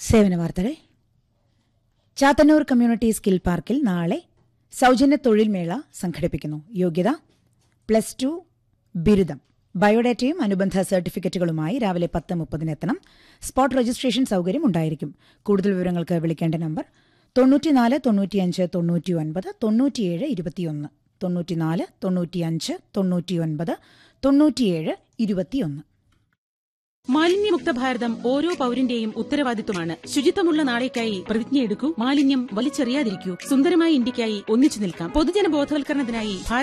സേവന വാർത്തകൾ Chathannoor community skill പാർക്കിൽ നാളെ സൗജന്യ തൊഴിൽ മേള സംഘടിപ്പിക്കുന്നു യോഗ്യത പ്ലസ് ടു ബിരുദം ബയോഡാറ്റയും അനുബന്ധ സർട്ടിഫിക്കറ്റുകളുമായി രാവിലെ പത്ത് മുപ്പതിന് എത്തണം സ്പോട്ട് രജിസ്ട്രേഷൻ സൗകര്യം ഉണ്ടായിരിക്കും കൂടുതൽ വിവരങ്ങൾക്ക് വിളിക്കേണ്ട നമ്പർ തൊണ്ണൂറ്റിനാല് തൊണ്ണൂറ്റിയഞ്ച് തൊണ്ണൂറ്റി ഒൻപത് തൊണ്ണൂറ്റിയേഴ് ഇരുപത്തിയൊന്ന് തൊണ്ണൂറ്റിനാല് തൊണ്ണൂറ്റിയഞ്ച് തൊണ്ണൂറ്റിയൊൻപത് തൊണ്ണൂറ്റിയേഴ് ഇരുപത്തിയൊന്ന് മാലിന്യമുക്ത ഭാരതം ഓരോ പൌരന്റെയും ഉത്തരവാദിത്വമാണ് ശുചിത്വമുള്ള നാളേക്കായി പ്രതിജ്ഞയെടുക്കൂ മാലിന്യം വലിച്ചെറിയാതിരിക്കൂ സുന്ദരമായ ഇന്ത്യക്കായി ഒന്നിച്ചു നിൽക്കാം പൊതുജന ബോധവൽക്കരണത്തിനായി